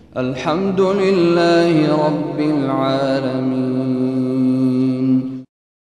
الحمد لله رب العالمين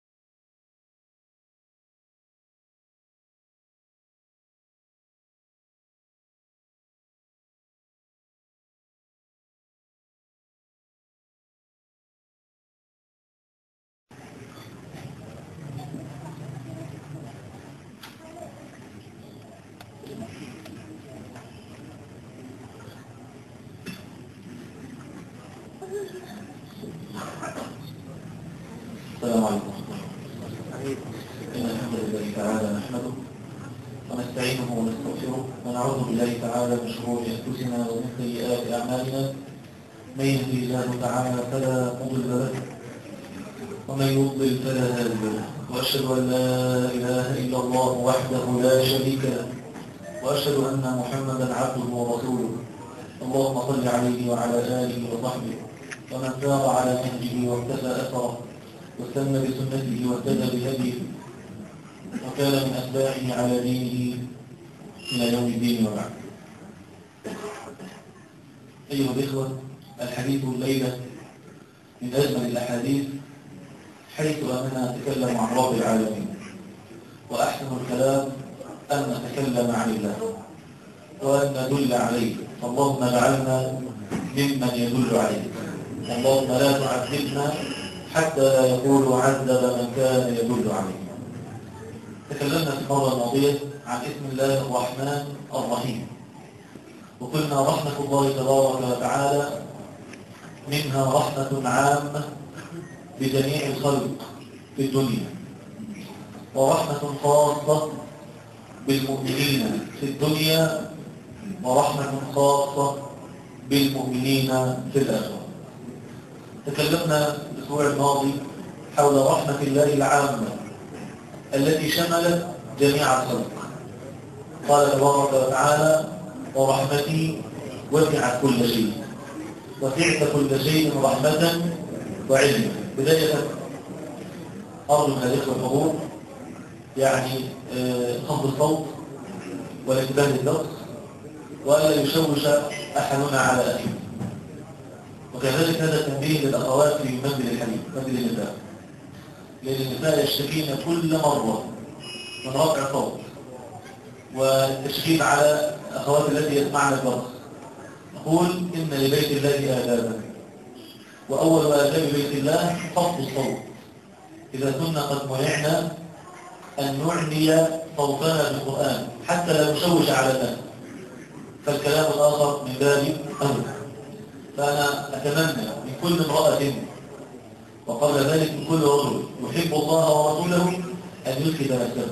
السلام عليكم ورحمة الله إن الحمد لله تعالى نحمده ونستعينه ونستغفره ونعوذ بالله تعالى من شرور أنفسنا ومن سيئات أعمالنا من يهدي الله تعالى فلا مضل له ومن يضلل فلا هادي له وأشهد أن لا إله إلا الله وحده لا شريك له وأشهد أن محمدا عبده ورسوله اللهم صل عليه وعلى آله وصحبه ومن سار على نهجه واقتفى أثره واستنى بسنته واهتدى بهديه وكان من أتباعه على دينه إلى يوم الدين وبعد أيها الإخوة الحديث الليلة من أجمل الأحاديث حيث أننا نتكلم عن رب العالمين وأحسن الكلام أن نتكلم عن الله وأن ندل عليه فاللهم اجعلنا ممن يدل عليه اللهم لا تعذبنا حتى لا يقول عذب من كان يدل عليه تكلمنا في المرة الماضية عن اسم الله الرحمن الرحيم وقلنا رحمة الله تبارك وتعالى منها رحمة عامة بجميع الخلق في الدنيا ورحمة خاصة بالمؤمنين في الدنيا ورحمة خاصة بالمؤمنين في الآخرة تكلمنا الأسبوع الماضي حول رحمة الله العامة التي شملت جميع الخلق قال تبارك وتعالى ورحمتي وسعت كل شيء وسعت كل شيء رحمة وعلما بداية أرجو من الإخوة الحضور يعني خفض الصوت والانتباه للدرس وألا يشوش أحدنا على أخيه وكذلك هذا تنبيه للأخوات في منزل الحديث منزل النساء لأن النساء يشتكين كل مرة من رفع الصوت والتشكيل على الأخوات التي يسمعن الدرس نقول إن لبيت الله آدابا وأول آداب بيت الله خفض الصوت إذا كنا قد منعنا أن نعني صوتنا بالقرآن حتى لا نشوش على الناس فالكلام الآخر من باب أمر فأنا أتمنى من كل امرأة وقبل ذلك من كل رجل يحب الله ورسوله أن يسكت نفسه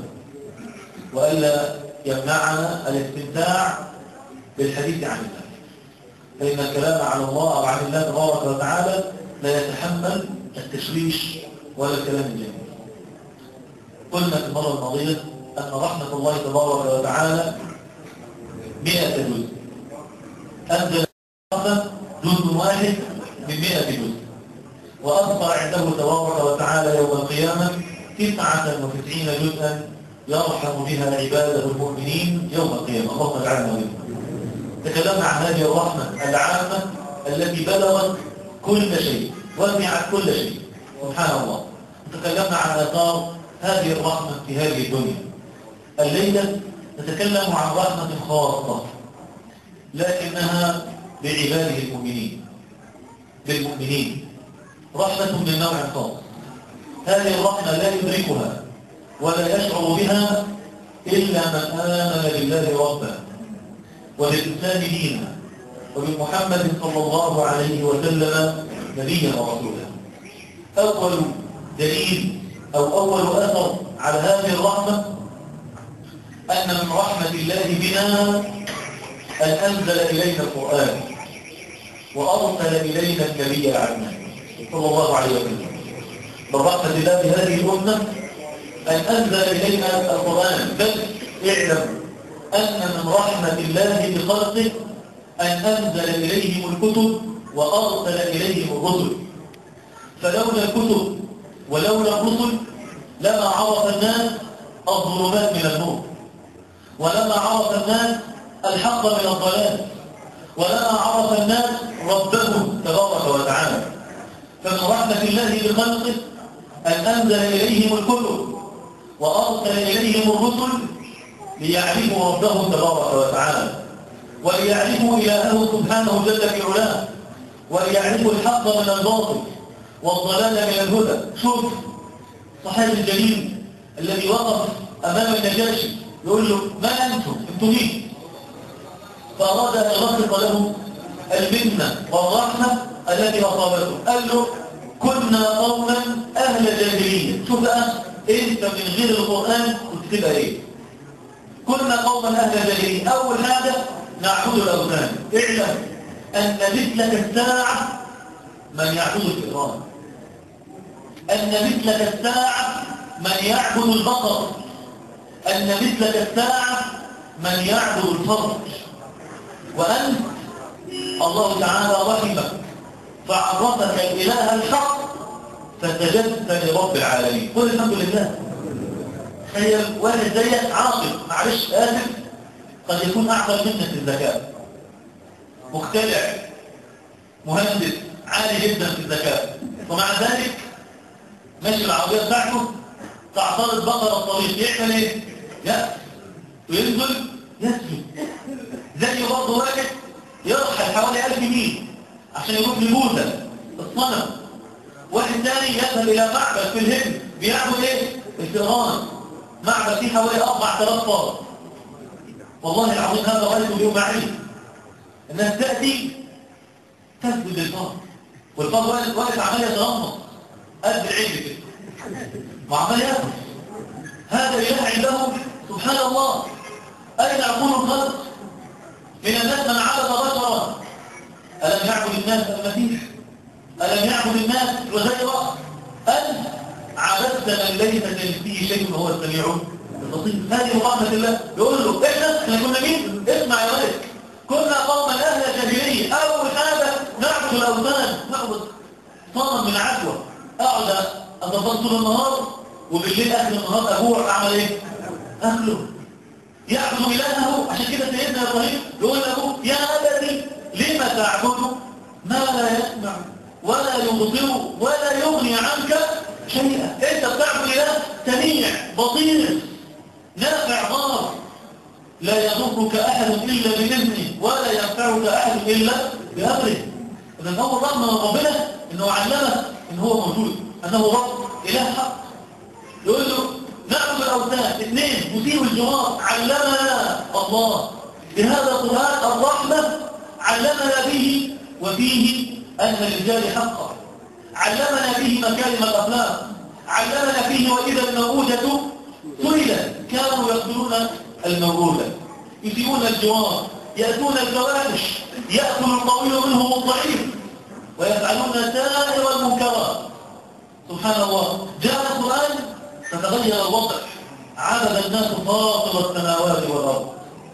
وألا يمنعنا الاستمتاع بالحديث عن الله فإن الكلام على الله أو عن الله تبارك وتعالى لا يتحمل التشويش ولا الكلام الجميل قلنا في المرة الماضية أن رحمة الله تبارك وتعالى مئة جزء أنزل جزء واحد من مئة جزء وأبقى عنده تبارك وتعالى يوم القيامة تسعة وتسعين جزءا يرحم بها عباده المؤمنين يوم القيامة اللهم اجعلنا منهم تكلمنا عن هذه الرحمة العامة التي بلغت كل شيء وسعت كل شيء سبحان الله تكلمنا عن آثار هذه الرحمة في هذه الدنيا الليلة نتكلم عن رحمة خاصة لكنها بعباده المؤمنين للمؤمنين رحمة من نوع خاص هذه الرحمة لا يدركها ولا يشعر بها إلا من آمن بالله ربا وبالإسلام دينا وبمحمد صلى الله عليه وسلم نبيا ورسولا أول دليل أو أول أثر على هذه الرحمة أن من رحمة الله بنا أن أنزل إلينا القرآن وأرسل إلينا النبي العدنان صلى الله عليه وسلم من رحمة الله بهذه الأمة أن أنزل إلينا القرآن بل اعلم أن من رحمة الله بخلقه أن أنزل إليهم الكتب وأرسل إليهم الرسل فلولا الكتب ولولا الرسل لما عرف الناس الظلمات من النور ولما عرف الناس الحق من الضلال ولما عرف الناس ربهم تبارك وتعالى فمن رحمة الله بخلقه أن أنزل إليهم الكتب وأرسل إليهم الرسل ليعرفوا ربهم تبارك وتعالى وليعرفوا إلهه سبحانه جل في علاه وليعرفوا الحق من الباطل والضلال من الهدى شوف صحابي الجليل الذي وقف أمام النجاشي يقول له ما أنتم أنتم مين فأراد أن يلخص له المنة والرحمة التي أصابته قال له كنا قوما أهل جاهلية شوف بقى أنت من غير القرآن كنت تبقى إيه كنا قوما أهل جاهلية أول حاجة نعبد الأوثان اعلم أن مثلك الساعة من يعبد الإيران أن مثلك الساعة من يعبد البقر أن مثلك الساعة من يعبد الفرج وأنت الله تعالى رحمك فعرفك الإله الحق فسجدت لرب العالمين قل الحمد لله تخيل واحد زيك عاقل معلش آسف قد يكون أعقل منك في الذكاء مختلع مهندس عالي جدا في الذكاء ومع ذلك ماشي العربية بتاعته تعترض بقرة الطريق يعمل ايه؟ يأس وينزل يسجد زي برضه واحد يرحل حوالي 1000 ميل عشان يروح لبوذا الصنم واحد ثاني يذهب إلى معبد في الهند بيعمل ايه؟ الفئران معبد فيه حوالي 4000 فرد والله العظيم هذا رأيته اليوم معي الناس تأتي تسجد للفرد والفرد واقف واقف عمال يتغمض قد العين كده وعمال ياكل هذا اله عندهم سبحان الله اين يكون الخلق من الناس من عبد بشرا الم يعبد الناس المسيح الم يعبد الناس عزيرا ام عبدت من ليس كمثله شيء وهو السميع البصير هذه رحمه الله يقول له احنا احنا كنا مين اسمع يا ولد كنا قوما اهل جاهليه اول حاجه نعبد الاوثان نعبد صنم من عجوه اقعد اتفضل طول النهار وبالليل اخر النهار اجوع اعمل ايه اكله يعبد الهه عشان كده سيدنا ابراهيم يقول له يا ابتي لما تعبد ما لا يسمع ولا يبصر ولا يغني عنك شيئا انت بتعبد اله سميع بصير نافع ضار لا يضرك احد الا باذنه ولا ينفعك احد الا بامره اذا هو رغم من ربنا انه علمك ان هو موجود انه رب اله حق يقول له نعبد الاوثان اثنين مسيء الجوار علمنا الله بهذا القران الرحمه علمنا به وفيه ان للرجال حقا علمنا به مكارم الاخلاق علمنا فيه واذا الموءودة سئلت كانوا يقتلون الموءودة يسيئون الجوار ياتون الفواحش ياكل القوي منهم الضعيف ويفعلون سائر المنكرات سبحان الله جاء القرآن فتغير الوضع عبد الناس فاطر السماوات والأرض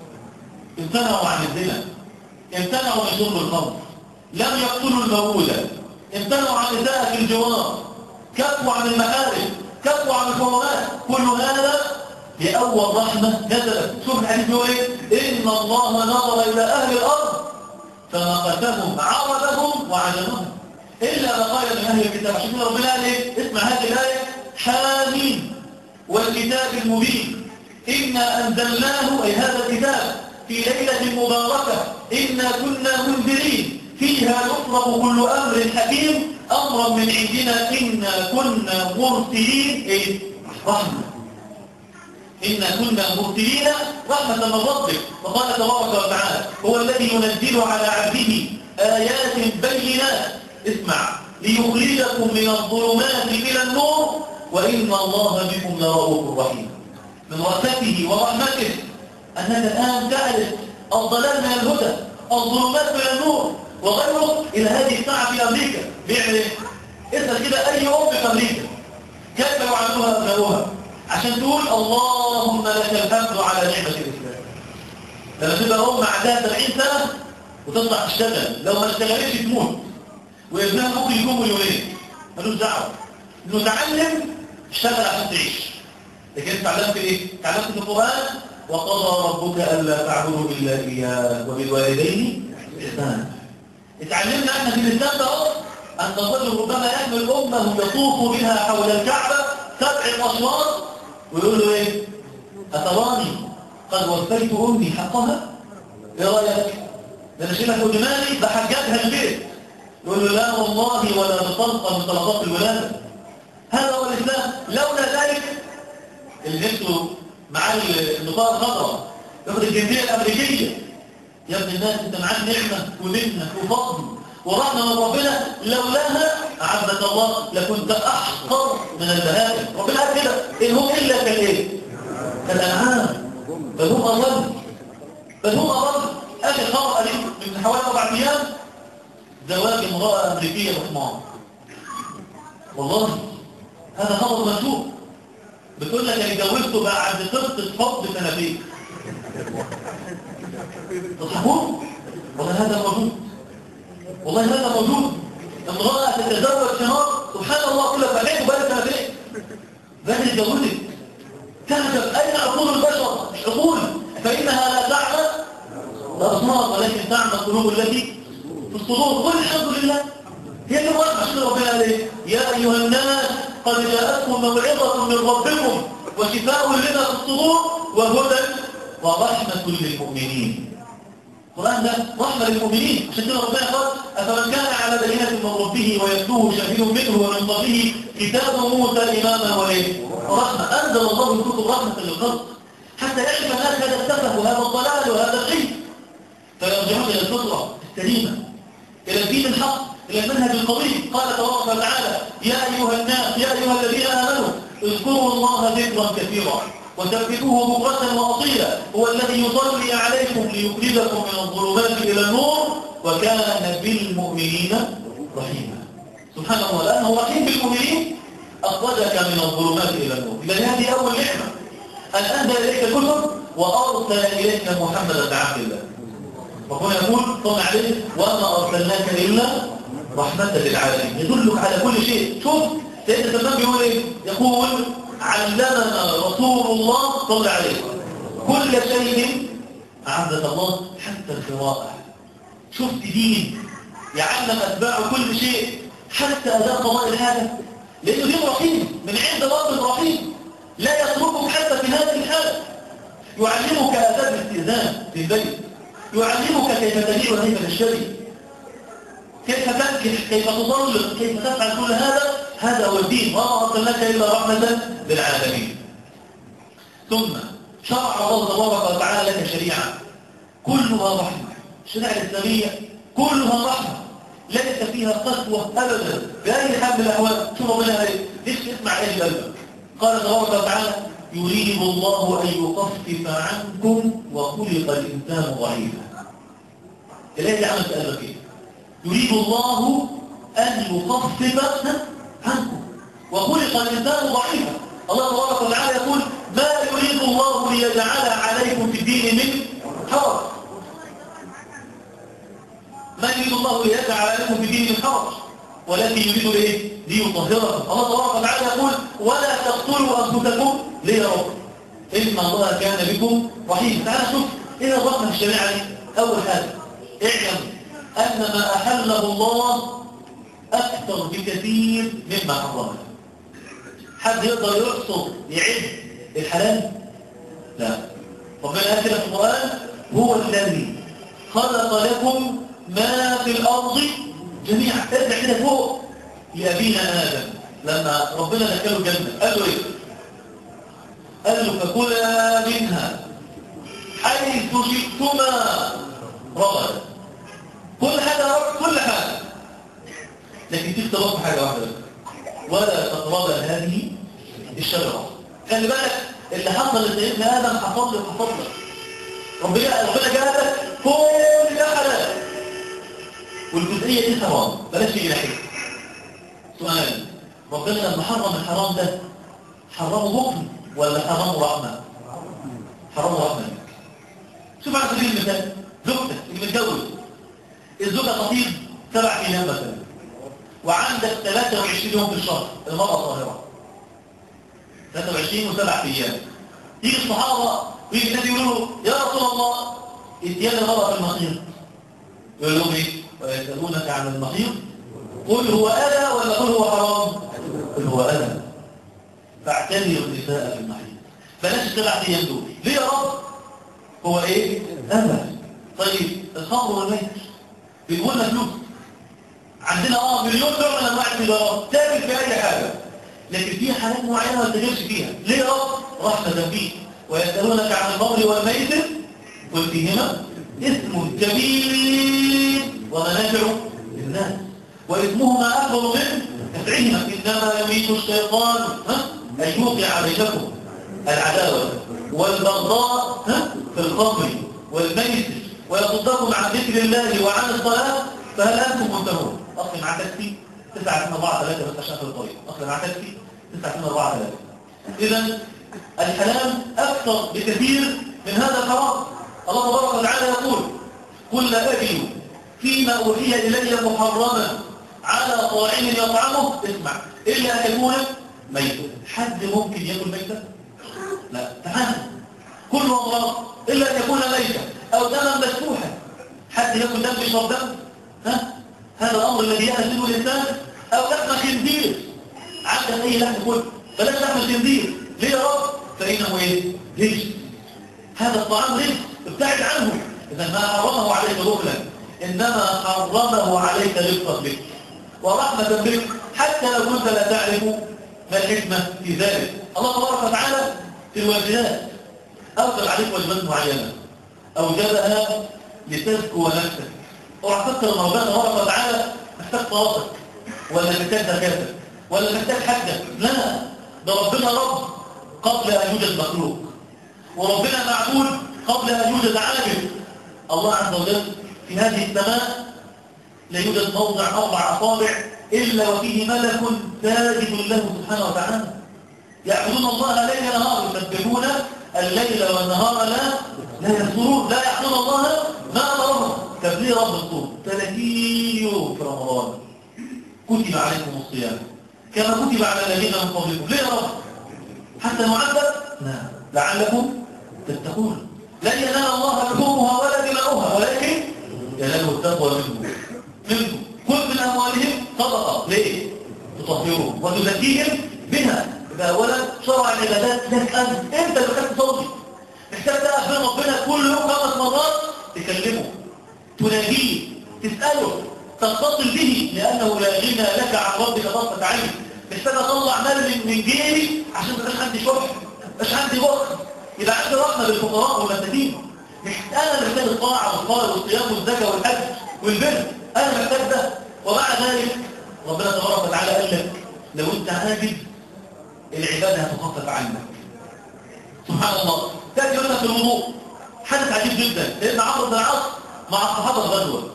امتنعوا عن الزنا امتنعوا من شرب الخمر لم يقتلوا الموولى امتنعوا عن نساء في الجوار كفوا عن المحارم كفوا عن الحرمات كل هذا لأول رحمة نزلت شوف الحديث هو ايه إن الله نظر إلى أهل الأرض فنقتهم عربهم وعجمهم إلا ما قال من أهل الكتاب عشان كده ربنا قال إيه اسمع هذه الآية حامين والكتاب المبين إنا أنزلناه أي هذا الكتاب في ليلة مباركة إنا كنا منذرين فيها يطلب كل أمر حكيم أمرا من عندنا إنا كنا مرسلين إيه؟ رحمة إنا كنا مرسلين رحمة من ربك وقال تبارك وتعالى هو الذي ينزل على عبده آيات بينات اسمع ليخرجكم من الظلمات إلى النور وإن الله بكم لرؤوف رحيم من رحمته ورحمته أنك الآن تعرف الضلال من الهدى الظلمات من النور وغيره إلى هذه الساعة في أمريكا بيعمل إيه؟ اسأل كده أي أم في أمريكا كيف يعلمها أبنائها عشان تقول اللهم لك الحمد على نعمة الإسلام لما تبقى أم عندها 70 سنة وتطلع تشتغل لو ما اشتغلتش تموت وابنها ممكن يكون مليونين ملوش دعوه انه تعلم اشتغل عشان تعيش لكن انت تعلمت ايه؟ تعلمت في القران وقضى ربك الا تعبدوا الا اياه وبالوالدين احسانا اتعلمنا احنا في الاسلام ده اهو ان الرجل ربما يحمل امه يطوف بها حول الكعبه سبع اشواط ويقول له ايه اتراني قد وفيت امي حقها ايه رايك ده انا شيلها فوق دماغي بحجتها البيت يقول له لا والله ولا بطلقه من طلقات الولاده هذا هو الاسلام لولا ذلك اللي نفسه معاه البطاقه الخضراء ياخد الجنسيه الامريكيه يا ابن الناس انت معاك نعمه ومنه وفضل ورحمه من ربنا لولاها اعزك الله لكنت احقر من البهائم ربنا قال كده ان هم الا كالايه كالانعام بل هم اضل بل هم اضل اخر خبر قريب من حوالي اربع ايام زواج امراه امريكيه بحمار والله هذا خبر مشهور بتقول لك انا اتجوزته بعد قصه حب سنتين تضحكون والله هذا موجود والله هذا موجود امرأة تتزوج شهر سبحان الله كلها فعليك وبالك سنتين بدل اتجوزت تعجب أين عقول البشر عقول فإنها لا تعمى الأبصار ولكن تعمى القلوب التي في الصدور قل الحمد لله هي اللي واضحة عشان ربنا عليه يا أيها الناس قد جاءتكم موعظة من ربكم وشفاء لما في الصدور وهدى ورحمة للمؤمنين القرآن ده رحمة للمؤمنين عشان كده ربنا قال أفمن كان على بينة من ربه ويتلوه شهيد منه ومن قبله كتاب موسى إماما وإيه رحمة أنزل الله الكتب رحمة للخلق حتى يعرف الناس هذا السفه وهذا الضلال وهذا الغي فيرجعون إلى الفطرة السليمة إلى الدين الحق إلى المنهج القوي قال تبارك وتعالى يا أيها الناس يا أيها الذين آمنوا اذكروا الله ذكرا كثيرا وثبتوه بكرة وأصيلا هو الذي يصلي عليكم ليخرجكم من الظلمات إلى النور وكان بالمؤمنين رحيما سبحان الله لأنه رحيم بالمؤمنين أخرجك من الظلمات إلى النور إذا هذه أول نعمة أن أنزل إليك الكتب وأرسل إليك محمدا بن عبد الله ربنا يقول صلى عليه وما أرسلناك إلا رحمة للعالمين يدلك على كل شيء شوف سيدنا سلمان بيقول إيه يقول علمنا رسول الله صلى عليه كل شيء أعزك الله حتى القراءة شفت دين يعلم أتباعه كل شيء حتى أداء قضاء الحاجة لأنه دين رحيم من عند رب رحيم لا يتركك حتى في هذه الحالة يعلمك آداب الاستئذان في البيت يعلمك كيف تبيع وكيف تشتري كيف تنكح كيف تطلق كيف تفعل كل هذا هذا هو الدين وما أرسلناك إلا رحمة للعالمين ثم شرع الله تبارك وتعالى لك شريعة كلها رحمة الشريعة الإسلامية كلها رحمة ليس فيها قسوة أبدا بأي حال من الأحوال شوف ربنا ايه ليش اسمع ايش قلبك قال تبارك وتعالى يريد الله أن يخفف عنكم وخلق الإنسان ضعيفا الآية دي عملت قلبك ايه يريد الله أن يخفف عنكم وخلق الإنسان ضعيفا الله تبارك وتعالى يقول ما يريد الله ليجعل عليكم في الدين من حرج ما يريد الله ليجعل عليكم في الدين من حرج ولكن يريد ايه ليطهركم الله تبارك وتعالى يقول ولا تقتلوا انفسكم ليه يا رب ان الله كان بكم رحيم تعالى شوف ايه الرحمه في الشريعه دي اول حاجه اعلم ان ما احله الله اكثر بكثير مما حرمه حد يقدر يحصر يعد الحلال لا ربنا قال كده في القران هو الذي خلق لكم ما في الارض جميعا ارجع كده فوق لابينا ادم لما ربنا دخله الجنه قال له ايه قال له فكلا منها حيث شئتما رغدا كل حاجه رب كل حاجه لكن تكتب حاجه واحده ولا تقرب هذه الشجره خلي بالك اللي حصل لسيدنا ادم حصل له حصل له ربنا ربنا جابك كل ده حلال والجزئيه دي حرام بلاش تيجي ناحيه سؤال ربنا لما حرم الحرام ده حرمه حكم ولا حرمه رحمه حرمه رحمه شوف على سبيل المثال زوجتك اللي متجوز الزوجه خطيب سبع ايام مثلا وعندك 23 يوم في الشهر المرأة طاهرة 23 وسبع ايام يجي الصحابة ويجي النبي يقولوا له يا رسول الله اتيان المرأة في المخيط يقول لهم ايه ويسألونك عن المحيط قل هو أذى ولا قل هو حرام قل هو أذى فاعتبروا النساء في المحيط بلاش السبع ايام دول ليه يا رب هو ايه أذى طيب الخمر والميت بيقول لك فلوس عندنا اه مليون نوع من انواع التجارات تاكل في اي حاجه لكن في حالات معينه ما تجرش فيها ليه يا رب رحمه فيه ويسالونك عن الخمر والميسر قل فيهما اسم كبير ومنافع للناس واسمهما اكبر من نفعهما انما يميت الشيطان ها ان يوقع بينكم العداوه والبغضاء ها في الخمر والميسر ويصدكم عن ذكر الله وعن الصلاه فهل انتم منتهون اصل مع تاكسي 9 2 4 3 بس عشان في الطريق اصل مع تاكسي 9 2 4 3 اذا الحلال اكثر بكثير من هذا الحرام الله تبارك وتعالى يقول قل لا اجد فيما اوحي الي محرما على طاعم يطعمه اسمع الا ان يكون ميتا حد ممكن ياكل ميتا لا تعال كل امراض الا ان يكون ميتا او دما مسفوحا حد ياكل دم يشرب دم ها هذا الامر الذي يهزم الانسان او لحم خنزير عندك اي لحم كل بلاش لحم الخنزير ليه يا رب فانه ايه رجس هذا الطعام رجس ابتعد عنه اذا ما حرمه عليك بخلا انما حرمه عليك رفقا بك ورحمه بك حتى لو كنت لا تعرف ما الحكمه في ذلك الله تبارك وتعالى في الواجبات اوجب عليك واجبات معينه اوجبها لتزكو نفسك اوعى تفكر ان ربنا تبارك وتعالى محتاج طاقتك ولا محتاج زكاتك ولا محتاج حاجه لا ده ربنا رب قبل ان يوجد مخلوق وربنا معبود قبل ان يوجد عابد الله عز وجل في هذه السماء لا يوجد موضع اربع اصابع الا وفيه ملك ساجد له سبحانه وتعالى يعبدون الله ليل نهار يسبحون الليل والنهار لا لا يذكرون لا يعصون الله ما امرهم تبليغ رب الصوم 30 يوم في رمضان كتب عليكم الصيام كما كتب على الذين من قبلكم ليه يا رب حتى نعذب لا لعلكم تتقون لن ينال الله لحومها ولا دماؤها ولكن يناله التقوى منكم منكم كل من اموالهم صدقه ليه تطهرهم وتزكيهم بها يبقى اولا شرع العبادات لك انت انت اللي محتاج تصلي محتاج تقف بين ربنا كل يوم خمس مرات تكلمه تناديه تساله تتصل به لانه لا غنى لك عن ربك طرفه عين محتاج اطلع مال من من جيبي عشان ما يبقاش عندي شح مش عندي وقت يبقى عندي رحمه للفقراء والمساكين انا اللي محتاج الطاعه والصلاه والصيام والزكاه والحج والبر انا محتاج ده ومع ذلك ربنا تبارك وتعالى قال لك لو انت عاجز العباده هتخفف عنك سبحان الله تاتي لنا في الوضوء حدث عجيب جدا سيدنا عمرو بن العاص مع الصحابه غزوه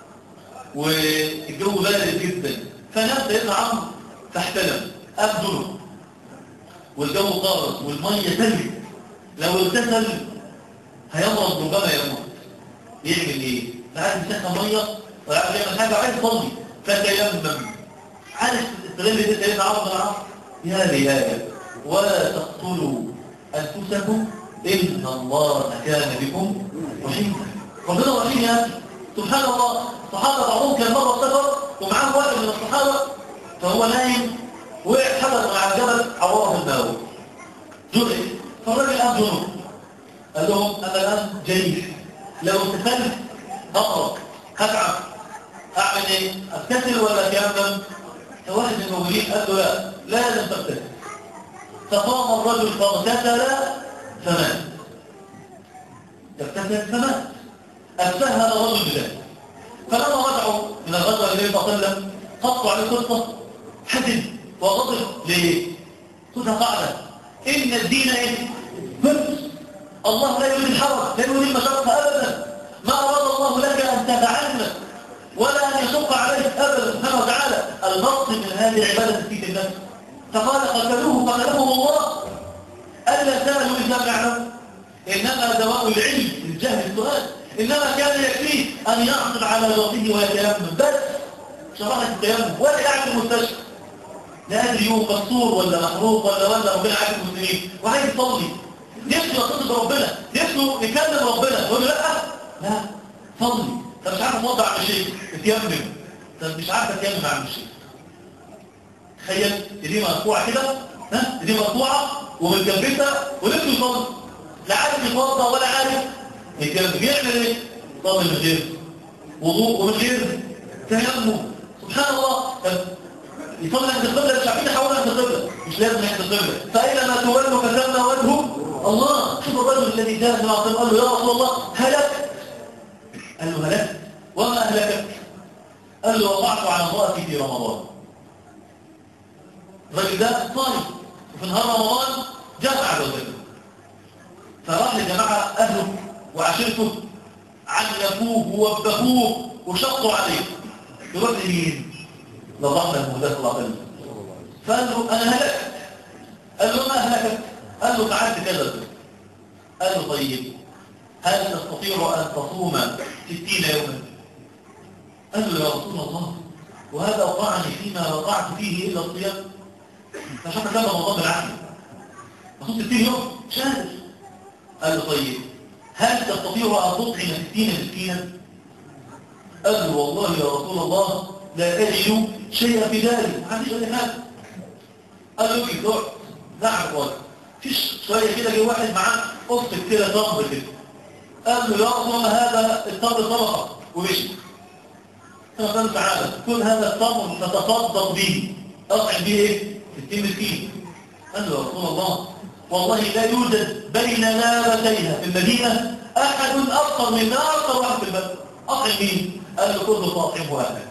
والجو بارد جدا فنام سيدنا عمرو فاحتلم ابدله والجو قارص والميه ثلج لو اغتسل هيمرض ربما يموت يعمل ايه؟ بعد يسخن ميه ويعمل يعمل حاجه عايز يصلي فتيمم عارف استغل ده سيدنا عمرو بن العاص يا رجال ولا تقتلوا انفسكم ان الله كان بكم رحيما ربنا رحيم يا اخي سبحان الله الصحابه بعضهم كان مره سفر ومعاه واحد من الصحابه فهو نايم وقع حدث مع الجبل عوره الماء جرح فالراجل قام جنوب قال لهم انا الان جريح لو اغتسلت اقرب هتعب اعمل ايه؟ اغتسل ولا اتيمم؟ فواحد من الموجودين قال له لا لازم تغتسل فقام الرجل فاغتسل فمات اغتسل فمات أفهم الرجل بذلك فلما رجعوا من الغزوة إليه فقال قطوا عليه قصة حزن وغضب ليه؟ خذها قاعدة إن الدين إيه؟ فرس الله لا يريد الحرج لا يريد المشقة أبدا ما أراد الله لك أن تتعلم ولا أن يشق عليك أبدا سبحانه وتعالى المقصد من هذه عبادة في النفس فقال قتلوه قتلهم الله ألا سألوا إذا لم يعلموا إنما دواء العلم الجهل السؤال إنما كان يكفيه أن يعصر على ذاته ويتيمم بس شرحت التيمم ولا قاعد في المستشفى لا أدري يوم مكسور ولا محروق ولا ولا ربنا عارف المسلمين وعايز يصلي نفسه يتصل بربنا نفسه يكلم ربنا يقول له لا لا صلي انت مش عارف توضع عم الشيخ تيمم انت مش عارف تيمم عم الشيخ تخيل ايديه مرفوعه كده ها ايديه مرفوعه ومتجبسه ولسه يصلي لا عارف يتوضا ولا عارف يتيمم بيعمل ايه؟ صلي من غير وضوء ومن غير تيمم سبحان الله طب يصلي عند القبله مش عارفين يحولوا عند القبله مش لازم عند القبله فاينما تولوا فثم وجهه الله شوف الرجل الذي جاء من عظيم قال له يا رسول الله هلك قال له هلكت وما اهلكك قال له وقعت على امرأتي في رمضان الراجل ده صايم وفي نهار رمضان جمع زوجته فراح لجماعة أهله وعشيرته علفوه ووبخوه وشقوا عليه يروح لمين؟ لضحنا المهدى صلى الله عليه وسلم فقال له أنا هلكت قال له ما أهلكت؟ قال له فعلت كذا قال له طيب هل تستطيع أن تصوم ستين يوما قال له يا رسول الله وهذا وقعني فيما وقعت فيه إلا الصيام فشفت كم رمضان بالعافية أصوم ستين يوم شهر قال له طيب هل تستطيع أن تطعم ستين مسكينا قال له والله يا رسول الله لا أجد شيئا في ذلك ما عنديش أي حاجة قال له ايه دور نعم والله فيش شوية كده جه واحد معاه قصة كده تمر كده قال له يا رسول الله هذا التمر صدقة ومشي قال تعالى كل هذا التمر تتصدق به أطعم به ايه؟ 60 مسكين قال له يا رسول الله والله لا يوجد بين نابتيها في المدينة أحد أكثر من أكثر واحد في البلد أطعم مين؟ قال له كله تطعمه أهلك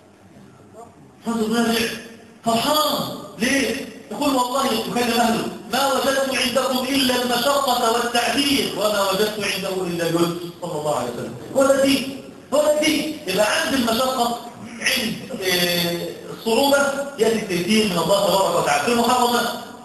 رجل راجع فرحان ليه؟ يقول والله يكلم أهله ما وجدت عندكم إلا المشقة والتعذير وما وجدت عنده إلا اليسر صلى الله عليه وسلم هو الدين هو الدين يبقى عند المشقة عند إيه، الصعوبة يأتي التيسير من الله تبارك وتعالى في المحرمات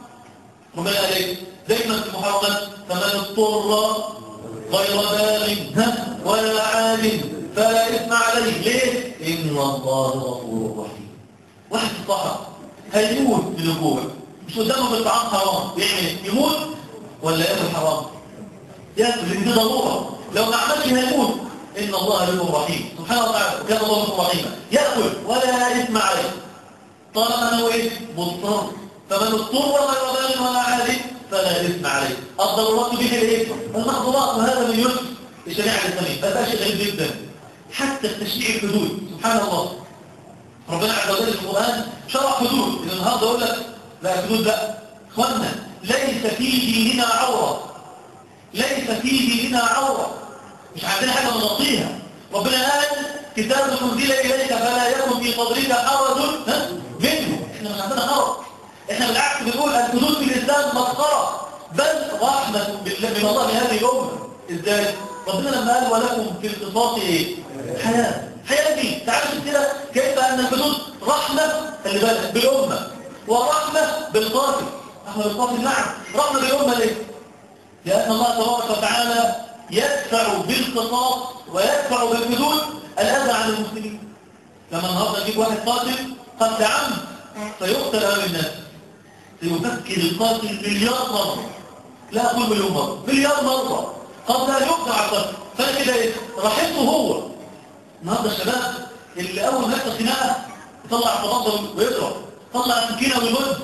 ربنا قال ايه؟ دايما في المحرمات فمن اضطر غير باغ ها، ولا عاد فلا إثم عليه ليه؟ إن الله غفور رحيم واحد في الصحراء هيموت من الجوع مش قدامه بالطعام حرام يعمل ايه؟ يموت ولا ياكل حرام ياكل لان دي ضروره لو ما عملش هيموت ان الله غفور رحيم سبحانه وتعالى كان الله غفور رحيما ياكل ولا اثم عليه طالما انه ايه مضطر فمن اضطر غير باغ ولا عاد فلا اثم عليه الضرورات به الايه المحظورات وهذا من يسر الشريعه الاسلاميه فده شيء غريب جدا حتى التشريع الحدود سبحان الله ربنا عز وجل في القرآن شرع حدود إذا النهارده يقول لك لا حدود لا إخوانا ليس في ديننا عورة ليس في ديننا عورة مش عندنا حاجة نغطيها ربنا قال كتاب أنزل إليك فلا يكن في صدرك حرج ها؟ منه احنا مش عندنا حرج احنا بالعكس بنقول الحدود في الإسلام مسخرة بل رحمة بالله من الله لهذه الأمة ازاي؟ ربنا لما قال ولكم في القصاص ايه؟ حياة حياة دي تعالوا شوف كده كيف أن الحدود رحمة خلي بالك بالأمة ورحمة بالقاتل رحمة بالقاتل نعم رحمة بالأمة ليه؟ لأن الله تبارك وتعالى يدفع بالقصاص ويدفع بالحدود الأذى عن المسلمين لما النهارده يجيب واحد قاتل قتل عمد فيقتل أمام الناس سيفكر القاتل مليار مرة لا أقول مليون مرة مليار مرة قبل أن يقطع القتل فأنا كده إيه؟ رحمته هو النهارده الشباب اللي اول ما يحصل خناقه يطلع التفضل ويضرب يطلع السكينه ويمد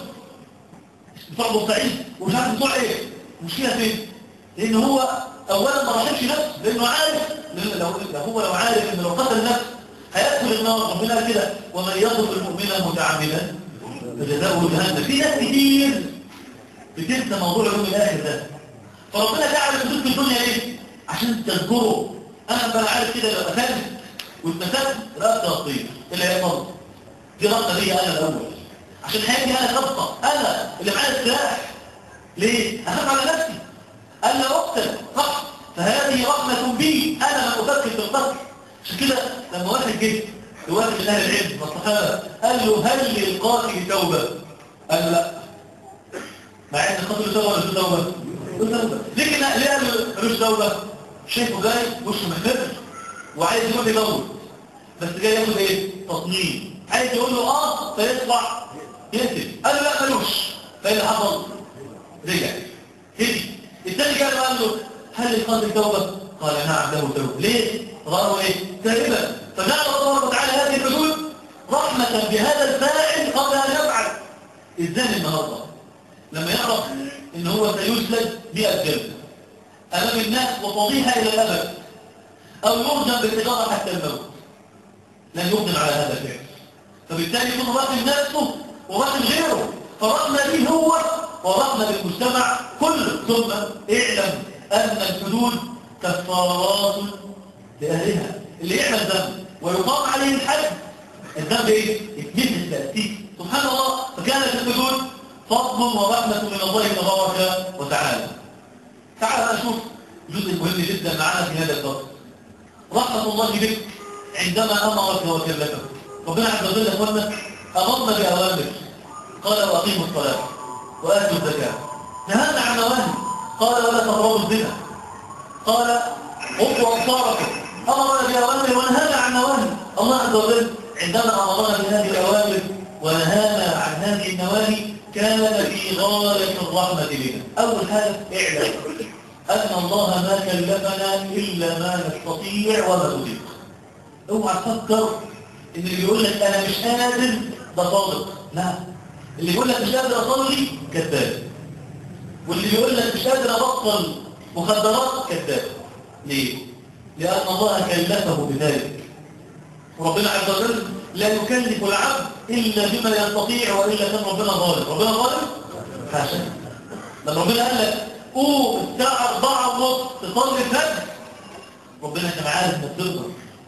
بتوع بورسعيد ومش عارف بتوع ايه المشكله فين؟ لان هو اولا ما رحمش نفسه لانه عارف لأن لو لو هو لو عارف ان لو قتل نفسه هيدخل النار ربنا قال كده ومن يقتل المؤمن متعمدا فجزاؤه جهنم في ناس كتير بتنسى موضوع يوم الاخر ده فربنا جعل الحدود في الدنيا ليه؟ عشان تذكره انا بقى عارف كده لو قتلت والمسافة رأسها تطير اللي هي فرض دي رأسها لي أنا الأول عشان هاجي أنا خبطة أنا اللي معايا السلاح ليه؟ أخاف على نفسي أنا أقتل صح فهذه رحمة بي أنا من أفكر في القتل عشان كده لما واحد جه لواحد من أهل العلم والصحابة قال له هل للقاتل توبة؟ قال له لا مع ان القاتل توبة ولا مش توبة؟ له توبة لكن ليه قال له ملوش توبة؟ شايفه جاي وشه محمر وعايز يروح يموت بس جاي ياخد ايه تصميم عايز يقول له اه فيطلع يقتل قال له لا ملوش فايه اللي حصل رجع هدي الثاني جاء قال له هل القاتل توبه قال نعم له توبه ليه ظهره ايه تائبا فجعل الله وتعالى هذه الحدود رحمة بهذا الفاعل قبل أن يفعل الزاني النهارده لما يعرف ان هو سيسلب 100 جلد امام الناس وتضيها الى الابد او يرجم بالتجاره حتى الموت لن يقدم على هذا الفعل فبالتالي يكون راقم نفسه وراقم غيره فرقنا به هو ورقنا بالمجتمع كله ثم اعلم ان الحدود كفارات لاهلها اللي يعمل ذنب ويقام عليه الحد الذنب ايه؟ يتمثل تأتيه سبحان الله فكانت الحدود فضل ورحمة من الله تبارك وتعالى تعال نشوف جزء مهم جدا معنا في هذا الفصل رحمة الله بك عندما أمرك وكلفك ربنا عز وجل يا اخوانا أمرنا بأوامر قال وأقيموا الصلاة وآتوا الزكاة نهانا عن نواهي قال ولا تقربوا الزنا قال غضوا أبصاركم أمرنا بأوامر ونهانا عن نواهي الله عز وجل عندما أمرنا بهذه الأوامر ونهانا عن هذه النواهي كان في غاية الرحمة بنا أول حاجة اعلم أن الله ما كلفنا إلا ما نستطيع وما نطيق اوعى تفكر ان اللي بيقول لك انا مش قادر ده صادق لا اللي بيقول لك مش قادر اصلي كذاب واللي بيقول لك مش قادر ابطل مخدرات كذاب ليه لان الله كلفه بذلك وربنا عز وجل لا يكلف العبد الا بما يستطيع والا كان ربنا ظالم ربنا ظالم حاشا لما ربنا قال لك قوم الساعه 4 ونص تصلي الفجر ربنا انت عارف انك تقدر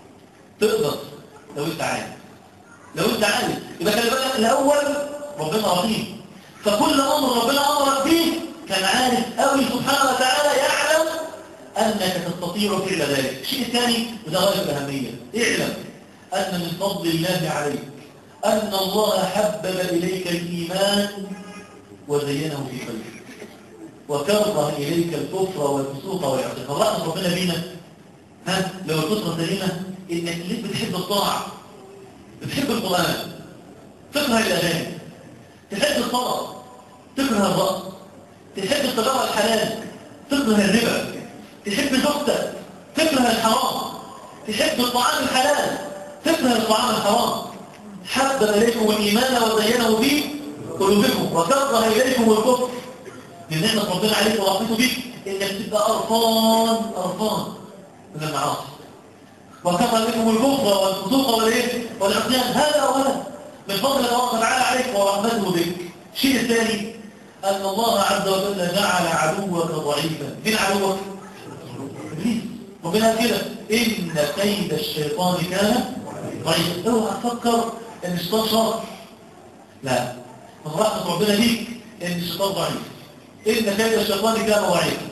تقدر لو انت عايز لو انت عايز يبقى خلي بالك الاول ربنا رحيم فكل امر ربنا امرك به كان عارف قوي سبحانه وتعالى يعلم انك تستطيع فعل ذلك الشيء الثاني وده غايه الاهميه اعلم ان من فضل الله عليك ان الله حبب اليك الايمان وزينه في قلبك وكره اليك الكفر والفسوق والعصيان فرحمه ربنا بينا ها لو الفطره سليمه انك ليه بتحب الطاعه بتحب القران تكره الاغاني تحب الصلاه تكره الرقص تحب التجاره الحلال تكره الربا تحب زوجتك تكره الحرام تحب الطعام الحلال تكره الطعام الحرام حبب اليكم الايمان وزينه في قلوبكم وكره اليكم الكفر من نعمه ربنا عليك ورحمته بك انك تبقى قرفان قرفان من المعاصي وكفى بكم الكفر والفسوق والايه والعصيان هذا اولا من فضل الله تعالى عليك ورحمته بك الشيء الثاني ان الله عز وجل جعل عدوك ضعيفا مين عدوك ابليس ربنا كده ان كيد الشيطان كان ضعيفا اوعى تفكر ان الشيطان شر لا من رحمه ربنا ليك ان الشيطان ضعيف ان كيد الشيطان كان ضعيفا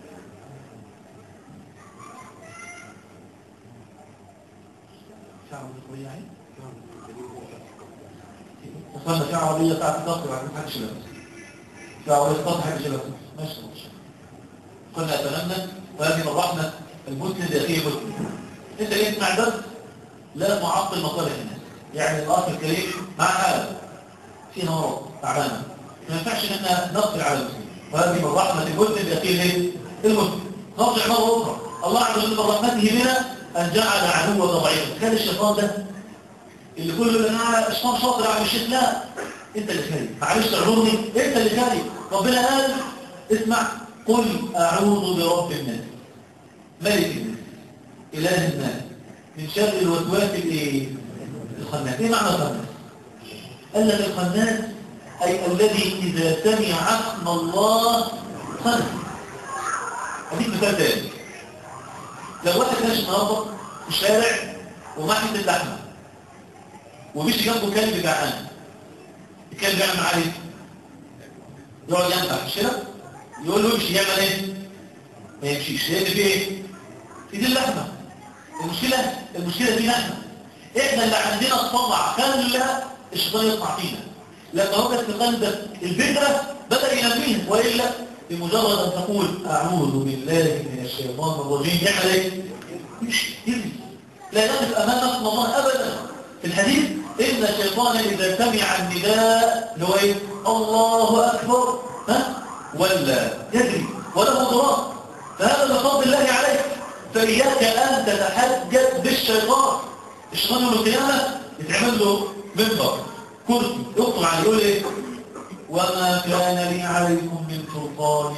وصلنا في عربية بتاعت الضغط وبعدين محدش لابس في عربية الضغط محدش لابس ماشي ماشي كنا أتمنى وهذه من رحمة المسلم لأخيه مسلم أنت ليه تسمع درس لا معطل مصالح الناس يعني الأخ الكريم مع حالة في مرض تعبانة ما ينفعش ان احنا نغفل على المسلمين وهذه من رحمة المسلم لأخيه ايه؟ المسلم نرجع مرة أخرى الله عز وجل من رحمته بنا أن جعل عدوك ضعيفا كان الشيطان ده اللي كل اللي انا اشطان شاطر على الشيخ لا انت اللي كاري معلش تعذرني انت اللي كاري ربنا قال اسمع قل اعوذ برب الناس ملك الناس اله الناس من شر الوسواس الايه الخناس ايه معنى الخناس قال لك الخناس اي الذي اذا سمع اسم الله خنس اديك مثال تاني لو واحد ماشي النهارده في الشارع ومحي اللحمه ومشي جنبه كلب جعان الكلب يعمل معاه ايه؟ يقعد ينفع مش كده؟ يقول له امشي يعمل ايه؟ ما يمشيش لان في ايه؟ في دي اللحمه المشكله المشكله دي احنا احنا اللي عندنا الطمع خلى الشيطان يطمع فينا لما وجد في قلبك البذره بدا ينميها والا بمجرد ان تقول اعوذ بالله من الشيطان الرجيم يعمل ايه؟ يمشي يمشي لا يقف امام اسم الله ابدا في الحديث إن الشيطان إذا سمع النداء اللي هو إيه؟ الله أكبر ها؟ ولا يجري وله ضرار فهذا من فضل الله عليك فإياك أن تتحجج بالشيطان الشيطان يوم القيامة يتعمل له منبر كرسي يقطع عليه يقول ايه وما كان لي عليكم من سلطان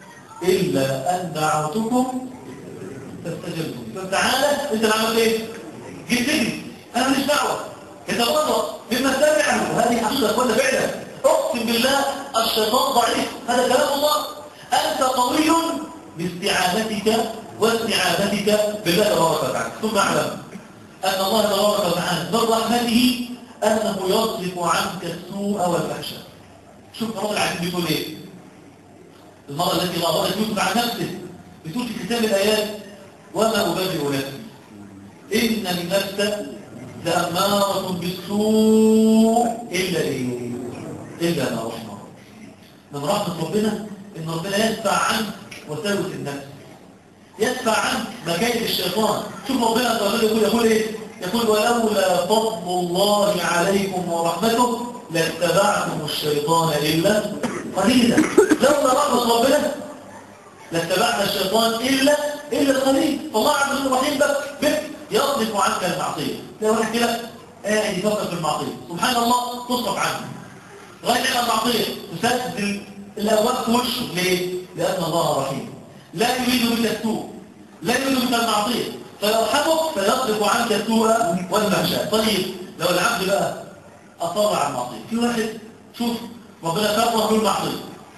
إلا أن دعوتكم فاستجبتم فتعالى انت اللي عملت ايه جيت تجري انا ماليش دعوه يتبرأ مما سمعه وهذه حقيقه ولا فعلا اقسم بالله الشيطان ضعيف هذا كلام الله انت قوي باستعانتك واستعاذتك بالله تبارك وتعالى ثم اعلم ان الله تبارك وتعالى من رحمته انه يصرف عنك السوء والفحشاء شوف الراجل العزيز بيقول ايه المرة التي غابرت يوسف عن نفسه بتقول في كتاب الآيات وما أبرئ نفسي إن النفس لأمارة بالسوء إلا إيه؟ إلا ما رحم من رحمة ربنا إن ربنا يدفع عنك وساوس النفس يدفع عنك مكايد الشيطان شوف ربنا تعالى يقول يقول إيه؟ يقول ولولا فضل الله عليكم ورحمته لاتبعتم الشيطان إلا قليلا لولا رحمة ربنا لاتبعنا الشيطان إلا إلا القليل فالله عز وجل رحيم بك بك يصرف عنك المعصية تلاقي واحد كده قاعد يفكر في المعصية سبحان الله تصرف عنه غير على المعصية تسدد الأبواب في وشه ليه؟ لأن الله رحيم لا يريد بك السوء لا يريد بك المعصية فيرحمك فيصرف عنك السوء والفحشاء طيب لو العبد بقى أصر على المعصية في واحد شوف ربنا كفر في المعصية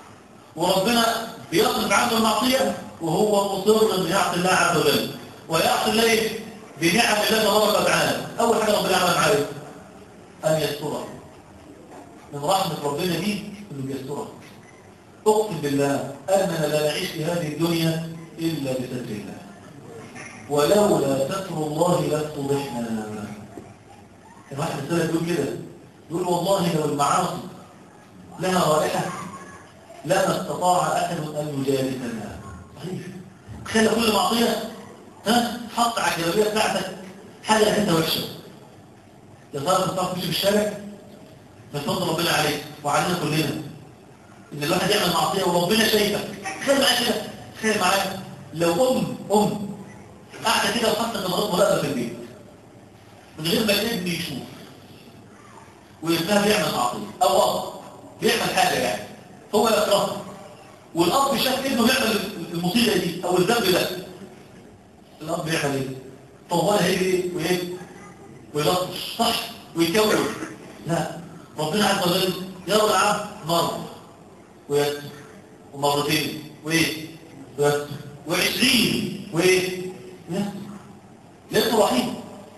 وربنا بيصرف عنه المعصية وهو مصر ان يعصي الله عز وجل ويعصي الله إيه؟ بنعم الله تبارك وتعالى اول حاجه ربنا عمل معاه ان يستره من رحمه ربنا دي انه يستره اقسم بالله اننا لا نعيش في هذه الدنيا الا بستر الله ولولا ستر الله لافتضحنا الواحد السنه يقول كده يقول والله لو المعاصي لها رائحه لما استطاع احد ان يجالسنا صحيح تخيل كل معصيه ها حط على الجلابيه بتاعتك حاجه انت وحشه يا ترى انت تمشي في الشارع من فضل ربنا عليك وعلينا كلنا ان الواحد يعمل معصيه وربنا شايفك تخيل معايا كده تخيل معايا لو ام ام قاعده كده وحاطه كاميرات مراقبه في البيت من غير ما الابن يشوف وابنها بيعمل معصيه او اب بيعمل حاجه يعني هو يكرهها والاب شاف ابنه بيعمل المصيبه دي او الذنب ده الاب بيعمل ايه طوال هيجي وايه ويلطش صح ويكون لا ربنا عز وجل يرى العبد مره ويكتب ومرتين وايه ويكتب وعشرين وايه يكتب لانه رحيم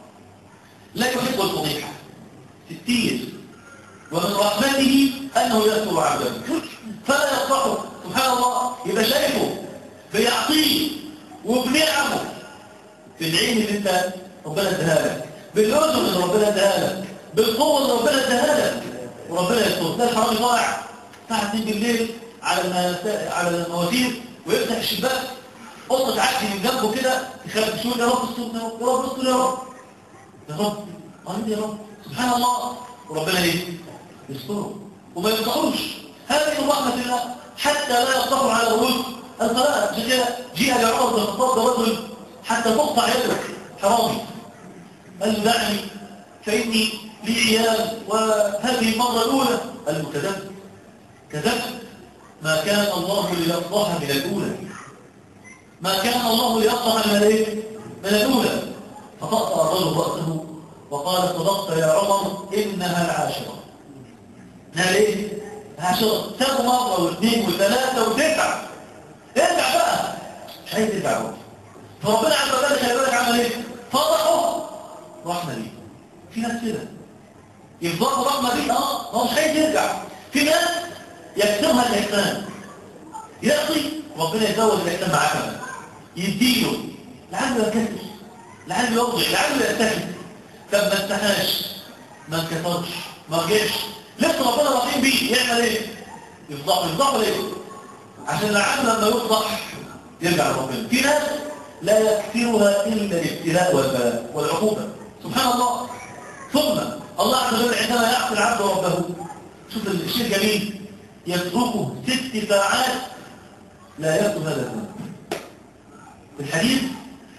لا يحب الفضيحه ستين ومن رحمته انه يستر عبده فلا يصلحه سبحان الله يبقى شايفه بيعطيه وبنعمه في العين اللي انت ربنا اداها لك بالاذن اللي ربنا اداها لك بالقوه اللي ربنا اداها لك وربنا يستر ده الحرامي طالع الساعه 2 بالليل على المسا... على المواسير ويفتح الشباك قطه تعدي من جنبه كده يخاف يقول يا رب استر يا رب يا رب استر يا رب يا رب امين يا رب سبحان الله وربنا ايه يستره وما يقطعوش هذه من رحمه الله حتى لا يقطعوا على رؤوس الصلاه عشان كده جاء لعمر بن الخطاب رجل حتى تقطع يده حرامي قال له دعني فاني لي عيال وهذه المره الاولى قال له كذبت كذبت ما كان الله ليفضح من الاولى ما كان الله ليفضح من الايه من الاولى فطأطأ الرجل رأسه وقال صدقت يا عمر إنها العاشرة انها ايه؟ العاشرة سابوا مرة واثنين وثلاثة وتسعة ارجع بقى مش عايز ترجع بقى فربنا عز وجل خلي بالك عمل ايه؟ فضحه رحمة ليه في ناس كده يفضحوا رحمة ليه اه هو مش عايز يرجع في ناس يكتبها الإحسان يعطي ربنا يزود الإحسان معاه كمان يديله لعله يكسر لعله يوضع لعله يتكل طب ما استحاش ما انكسرش ما رجعش لسه ربنا رحيم بيه يعمل ايه يفضحه يفضحه ليه عشان العبد لما يفضح يرجع لربنا في ناس لا يكثرها الا الابتلاء والبلاء والعقوبه سبحان الله ثم الله عز وجل عندما يعصي العبد ربه شوف الشيء الجميل يتركه ست ساعات لا يأكل هذا الذنب الحديث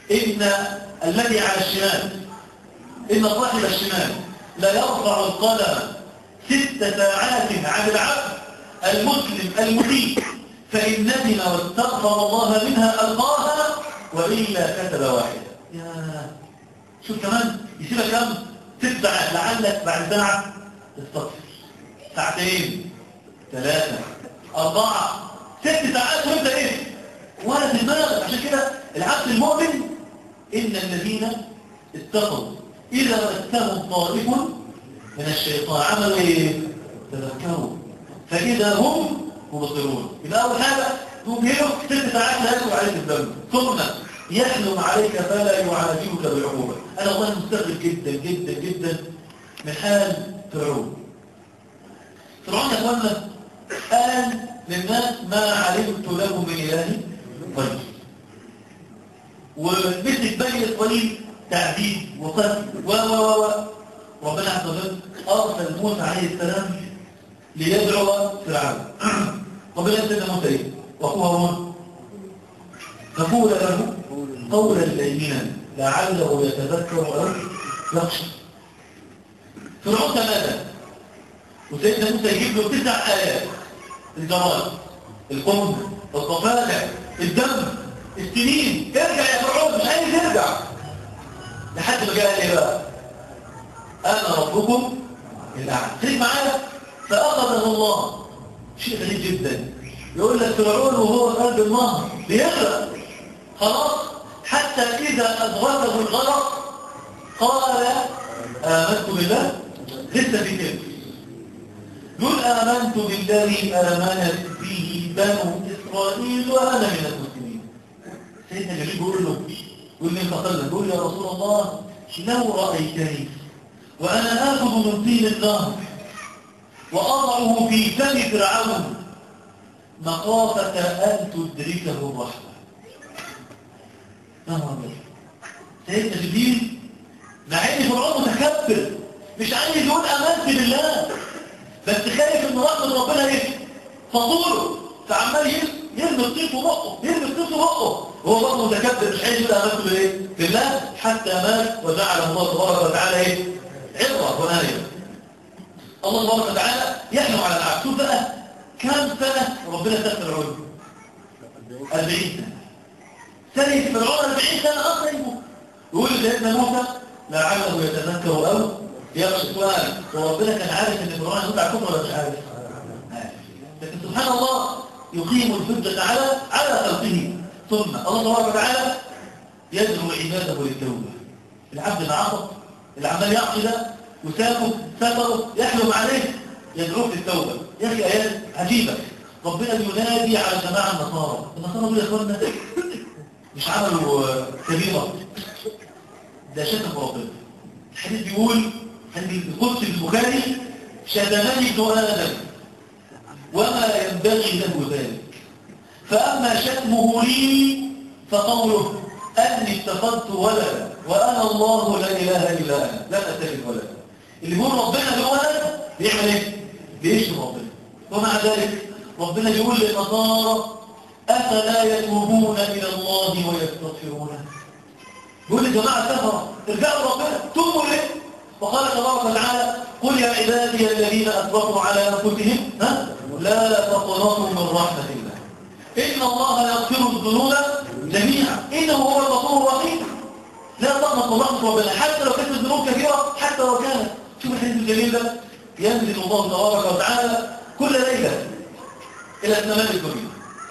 إن الذي على الشمال إن صاحب الشمال لا يرفع القلم ست ساعات عن العبد المسلم المسيء فإن ندم واستغفر الله منها ألقاها وإلا كتب واحدة يا شوف كمان يسيبك كم ست ساعات لعلك بعد ساعة تستغفر ساعتين ثلاثة أربعة ست ساعات وانت ايه ولا في دماغك عشان كده العبد المؤمن إن الذين اتقوا إذا مسهم طائف من الشيطان عملوا ايه تذكروا فإذا هم مبصرون يبقى أول حاجة تمهله ست ساعات لا يدخل عليك الدم ثم يحلم عليك فلا يعالجك بالعقوبة أنا والله مستغرب جدا جدا جدا من حال فرعون فرعون يا اخوانا قال للناس ما علمت لهم من إله غيري ومثل بني إسرائيل تعذيب وقتل و و و ربنا عز وجل أرسل موسى عليه السلام ليدعو فرعون ربنا يسلم موسى إيه؟ وأخوه هارون فقول له قولا لينا لعله يتذكر أو يخشى فرعون تماذا وسيدنا موسى يجيب له تسع آيات الجمال القم الضفادع الدم السنين ارجع يا فرعون مش عايز يرجع لحد ما جاء ايه بقى انا ربكم الاعلى خليك معايا فاخذه الله شيء غريب جدا يقول لك فرعون وهو في قلب النهر بيغرق خلاص حتى اذا ادركه الغرق قال امنت بالله لسه في كلمه قل آمنت بالذي آمنت به بنو إسرائيل وأنا من المسلمين سيدنا جبريل بيقول له يقول لي فقال بيقول يا رسول الله لو رأيتني وأنا آخذ من طين النهر وأضعه في فم فرعون مخافة أن تدركه الرحمة نهر الله سيدنا جبريل مع ان فرعون متكبر مش عايز يقول امنت بالله بس خايف ان رحمه ربنا ايه فضوله فعمال يرمي الطيف في بقه يرمي الطيف في بقه وهو برضه متكبر مش عايز يقول امنت بالايه بالله حتى مات وجعله الله تبارك وتعالى ايه عبره ونايه الله تبارك وتعالى يحلم على العبد شوف بقى كم سنه ربنا ساب فرعون 40 سنه سنه فرعون 40 سنه اصلا يموت يقول سيدنا موسى لعله يتذكر او يخشى سؤال وربنا كان عارف ان فرعون هيموت على الكفر ولا مش عارف؟ عارف لكن سبحان الله يقيم الحجة على على خلقه ثم الله تبارك وتعالى يدعو عباده للتوبة العبد العصب اللي عمال يعصي ده وسابه سفره يحلم عليه يدعوه للتوبة يا اخي ايات عجيبة ربنا ينادي على جماعة النصارى النصارى دول يا اخوانا مش عملوا كبيرة ده شتم ربنا الحديث بيقول حديث القدس في البخاري شتمني ابن ادم وما ينبغي له ذلك فاما شتمه لي فقوله اني اتخذت ولدا وانا الله لا اله الا انا لا اتخذ ولدا اللي يقول ربنا له ولد بيعمل ايه بيشتم ربنا ومع ذلك ربنا يقول للنصارى افلا يتوبون الى الله ويستغفرونه يقول لجماعة كفرة ارجعوا ربنا توبوا ليه وقال تبارك وتعالى قل يا عبادي الذين أسرفوا على أنفسهم ها؟ لا تقنطوا من رحمة الله إن الله يغفر الذنوب جميعا إنه هو الغفور الرحيم لا تقنط من رحمة ربنا حتى لو كانت الذنوب كثيرة حتى لو كانت شوف الحديث الجميل ده ينزل الله تبارك وتعالى كل ليلة إلى السماء الدنيا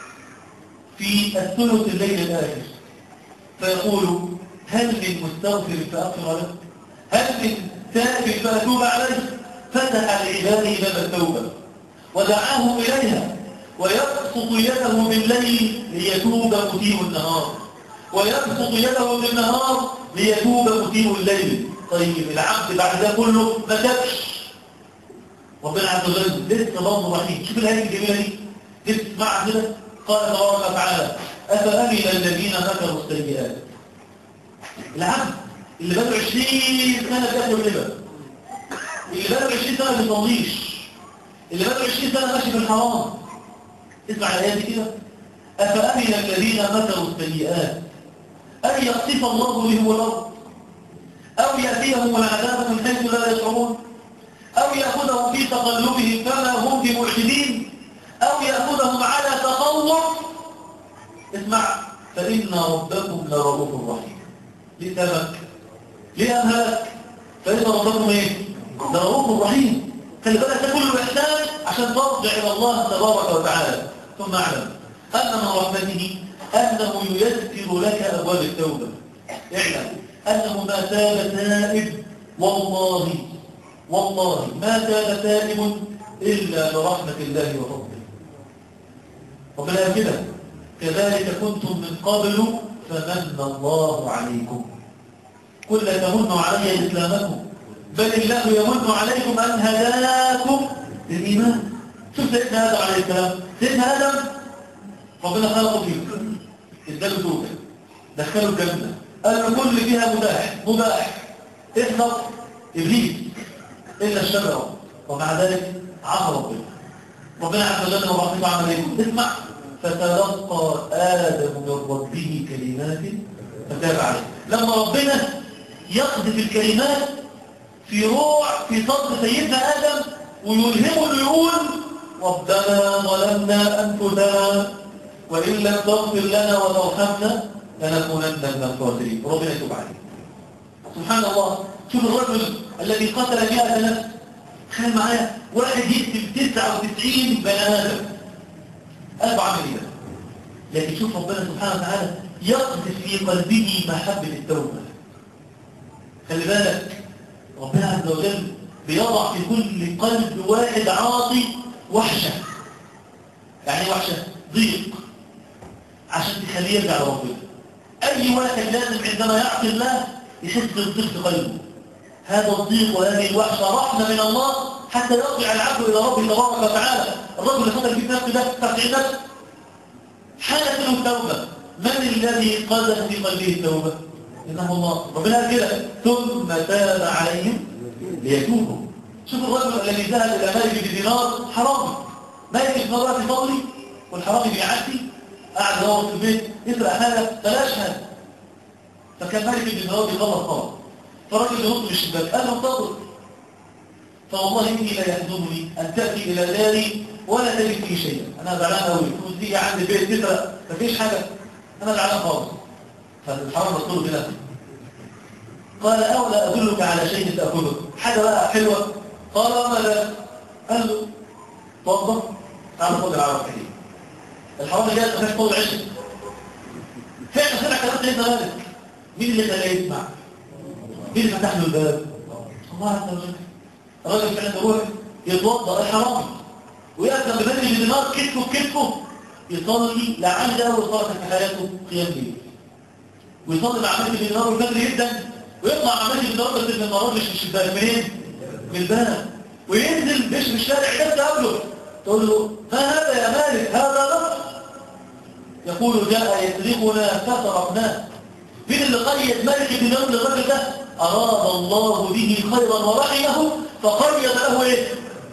في الثلث الليل الآخر فيقول هل من مستغفر فأغفر له هل من تائب فأتوب عليه فتح لعباده باب التوبة ودعاهم إليها ويبسط يده بالليل ليتوب مسيء النهار ويبسط يده بالنهار ليتوب مسيء الليل طيب العبد بعد ده كله ما تبش ربنا عز وجل لسه برضه رحيم شوف الآية الجميلة دي لسه اسمعها كده قال تبارك وتعالى أفأمن الذين مكروا السيئات العبد اللي بقاله 20 سنة بياكل ربا اللي بقاله 20 سنة ما بيصليش اللي بقاله 20 سنة ماشي في الحرام اسمع الآيات دي كده أفأمن الذين مكروا السيئات أن يخسف الله بهم الأرض أو يأتيهم العذاب من حيث لا يشعرون أو يأخذهم في تقلبهم فما هم بمعجزين أو يأخذهم على تطور اسمع فإن ربكم لرؤوف رحيم ليه سبب؟ ليه أمهلك؟ فإن ربكم إيه؟ لرؤوف رحيم خلي بالك ده كله إحسان عشان ترجع إلى الله تبارك وتعالى ثم اعلم أن من رحمته أنه ييسر لك أبواب التوبة اعلم أنه ما تاب تائب والله والله ما تاب تائب إلا برحمة الله وفضله ربنا كده كذلك كنتم من قبل فمن الله عليكم قل لا تمنوا علي إسلامكم بل الله يمن عليكم أن هداكم للإيمان شوف سيدنا آدم عليه السلام سيدنا آدم ربنا خلقه فيه اداله توبة دخله الجنة قال له كل فيها مباح مباح احفظ إبليس إلا الشجرة ومع ذلك عصى ربنا ربنا عز وجل ورحمه عمل ايه اسمع فتلقى آدم من ربه كلمات فتاب عليه لما ربنا يقذف الكلمات في روح في صدر سيدنا آدم ويلهمه انه يقول ربنا ظلمنا أنفسنا وإن لم تغفر لنا وترحمنا لنكونن من الخاسرين ربنا يتوب عليه سبحان الله شوف الرجل الذي قتل مئة نفس تخيل معايا واحد يقتل 99 بني آدم ألف عمل ده لكن شوف ربنا سبحانه وتعالى يقذف في قلبه محبة التوبة خلي بالك ربنا عز وجل بيضع في كل قلب واحد عاطي وحشة يعني وحشة ضيق عشان تخليه يرجع لربنا أي واحد لازم عندما يعصي الله يحس بالضيق في قلبه هذا الضيق وهذه الوحشة رحمة من الله حتى يرجع العبد إلى ربه تبارك وتعالى الرجل اللي قتل في نفسه ده ترجع نفسه حالة له التوبة من الذي قذف في قلبه التوبة؟ إنه الله ربنا قال كده ثم تاب عليهم ليتوبوا شوف الرجل الذي ذهب إلى مالك بدينار حرامي مالك في مرات فضلي والحرامي بيعدي قاعد يدور في البيت يسرق حاجة بلاش هذا فكان مالك بدينار بيخلص طبعا فالراجل ينط من الشباك قال له انتظر فوالله إني لا يحزنني أن تأتي إلى داري ولا تجد فيه شيئا أنا زعلان قوي تقول تيجي عندي بيت تسرق مفيش حاجة أنا زعلان خالص فالحرام رسول بنفسه قال أولا أدلك على شيء تأكله حاجة بقى حلوة قال وما ذلك قال له توضى تعال خذ العرب كثير الحرام جاء تخش طول عشق فعلا سمع كلام سيدنا مالك مين اللي خلاه يسمع مين اللي فتح له الباب الله عز وجل الراجل فعلا يروح يتوضا الحرام ويقف جنب مالك بدينار كتفه بكتفه يصلي لعل ده اول صلاه في حياته قيام ليل ويصلي مع مالك بدينار والفجر جدا ويطلع مع مالك بدينار بس من المرات مش من الشباك منين؟ من الباب وينزل مش من الشارع الناس تقابله تقول له ما هذا يا مالك هذا نصر يقول جاء يسرقنا فسرقناه مين اللي قيد ملك الدينار للراجل ده أراد الله به خيرا ورحمه فقيد له إيه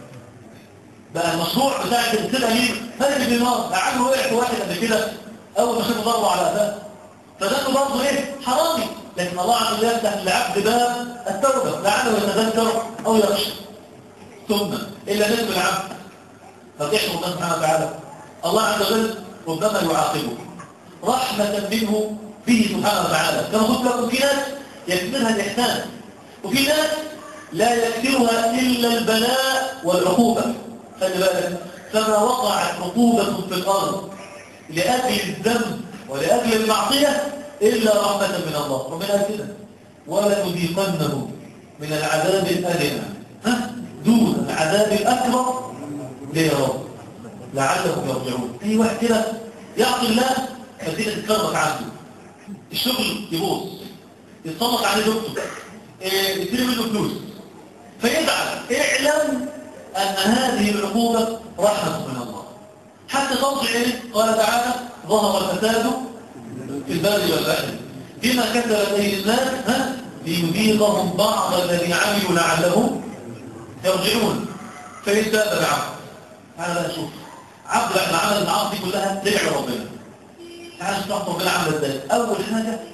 بقى المشروع بتاع السلسلة دي ملك الدينار لعله وقع في واحد قبل كده أول ما شافه ضربه على أباه فده برضه إيه حرامي لكن الله عز وجل يفتح للعبد باب التوبة لعله يتذكر أو يخشى ثم إلا نسب العبد فتحشر الله سبحانه وتعالى الله عز وجل ربما يعاقبه رحمة منه به سبحانه وتعالى كما قلت لكم في ناس يكثرها الإحسان وفي ناس لا يكثرها إلا البلاء والعقوبة خلي بالك فما وقعت عقوبة في الأرض لأجل الذنب ولأجل المعصية إلا رحمة من الله ربنا قال كده ولا نذيقنه من العذاب الأدنى ها دون العذاب الأكبر ليه يا رب لعلهم يرجعون أي واحد كده يعطي الله فالدنيا تتكرر عنده الشغل يبوظ يتصلق عليه دكتور يديله منه فلوس فيزعل اعلم أن هذه العقوبة رحمة من الله حتى ترجع إليه قال تعالى ظهر الفساد في البر والبحر بما كسبت أيدي الناس ها ليذيقهم بعض الذي عملوا لعلهم يرجعون فيتابع العبد تعالى بقى شوف عبد بعد عمل المعاصي كلها رجع لربنا تعالى شوف ربنا عمل ازاي اول حاجه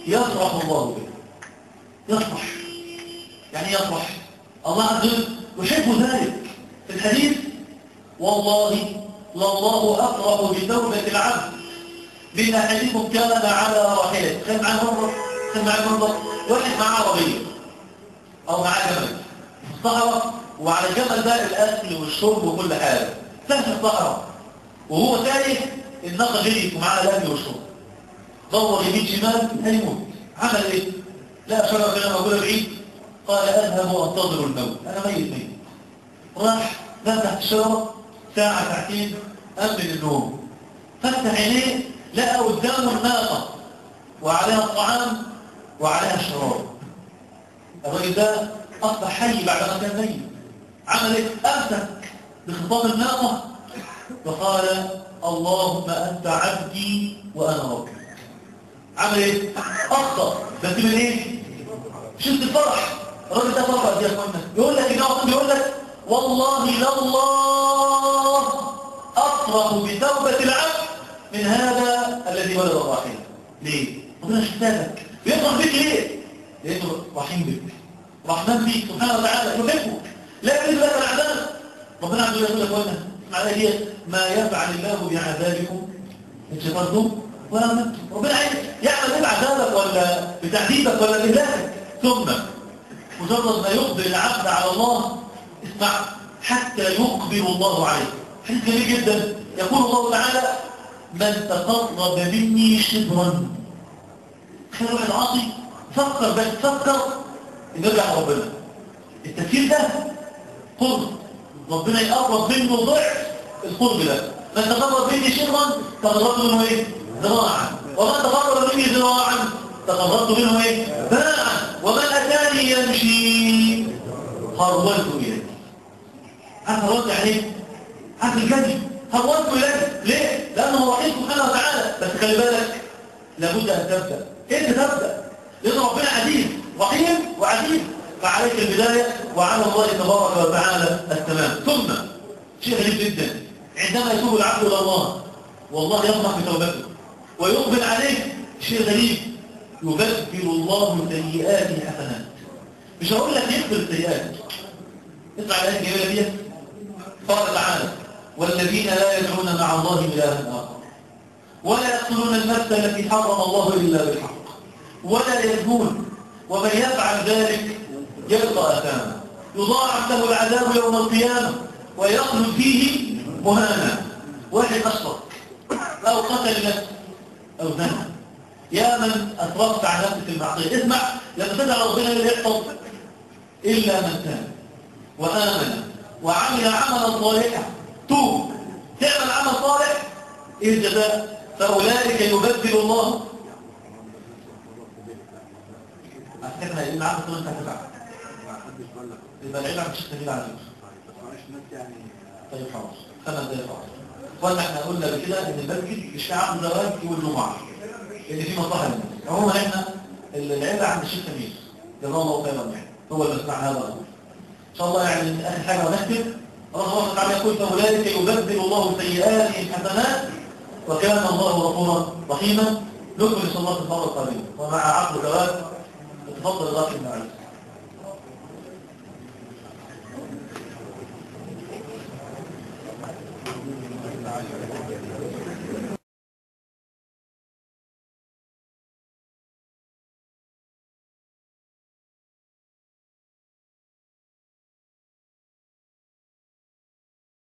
يفرح الله به يفرح يعني يفرح الله عز وجل يحب ذلك في الحديث والله لله أفرح بتوبة العبد من أحدكم كان على راحلة كان معاه مرة كان معاه مرة واحد معاه عربية أو معاه جمل الصحراء وعلى الجمل ده الأكل والشرب وكل حاجة سهل الصحراء وهو تايه الناقة جريت ومعاه الأكل والشرب دور يمين شمال هيموت عمل ايه؟ لا شجرة كده موجودة بعيد قال أذهب وأنتظر الموت أنا ميت ميت راح لا تحت الشجرة ساعة ساعتين قبل النوم فتح عينيه لقى قدامه الناقة وعليها الطعام وعليها الشراب الراجل ده أصبح حي بعد ما كان ميت عمل ايه؟ أمسك بخطاب الناقة وقال اللهم أنت عبدي وأنا ربك عمل ايه؟ أخطأ بس من ايه؟ شفت الفرح الراجل ده فرح يا اخوانا يقول لك إيه يقول لك والله لله أفرح بتوبة العبد من هذا الذي ولد الرحيم ليه؟ ربنا شفتك بيفرح بك ليه؟ لأنه رحيم بك رحمن بك سبحانه وتعالى يحبك لا يريد لك العذاب ربنا عز وجل يقول لك وانا معنى هي ما يفعل الله بعذابكم ان شكرتم وامنتم ربنا عايز يعمل ايه بعذابك ولا بتعذيبك ولا بإهلاكك ثم مجرد ما يقبل العبد على الله اسمع حتى يقبل الله عليه حديث جميل جدا يقول الله تعالى من تقرب مني شبرا خير واحد عاصي فكر بس فكر ان يرجع ربنا التفكير ده قرب ربنا يقرب منه ضعف القرب ده من تقرب مني شبرا تقربت منه ايه ذراعا ومن تقرب مني ذراعا تقربت منه ايه باعا ومن اتاني يمشي هرولت اليه عارف هرولت يعني ايه عارف الجني هرولت اليه ليه لانه رحيم سبحانه وتعالى بس خلي بالك لابد ان تبدا انت تبدا لان ربنا عزيز رحيم وعزيز فعليك البدايه وعلى الله تبارك وتعالى التمام ثم شيء غريب جدا عندما يتوب العبد الى الله والله يفرح بتوبته ويقبل عليه شيء غريب يبدل الله سيئاته حسنات مش هقول لك يغفر السيئات اسمع الايه الجميله دي قال تعالى والذين لا يدعون مع الله الها اخر ولا يقتلون النفس التي حرم الله الا بالحق ولا يزنون ومن يفعل ذلك يلقى اثاما يضاعف له العذاب يوم القيامه ويخلد فيه مهانا واحد اشرك او قتل نفسه او زنى يا من أسرفت عن نفسك المعصية اسمع لما تدعى ربنا اللي يحفظ إلا من تاب وآمن وعمل عملا صالحا توب تعمل عمل صالح إيه الجزاء فأولئك يبدل الله أفتكرنا إيه معاك تقول أنت هتبع يبقى العلم عن الشيخ تجيب على طيب حاضر خمس دقايق حاضر قلنا احنا قلنا بكده ان المسجد مش عقد زواج والجمعه اللي فيه مصلحه للناس عموما احنا العيله عند الشيخ تميز جزاه الله خيرا يعني هو اللي بسمع هذا الامر ان شاء الله يعني اخر حاجه ونختم الله سبحانه وتعالى يقول فاولئك يبدل الله سيئاتهم حسنات وكان الله غفورا رحيما نكمل ان شاء الله في المره القادمه ومع عقد زواج تفضل الله في المعروف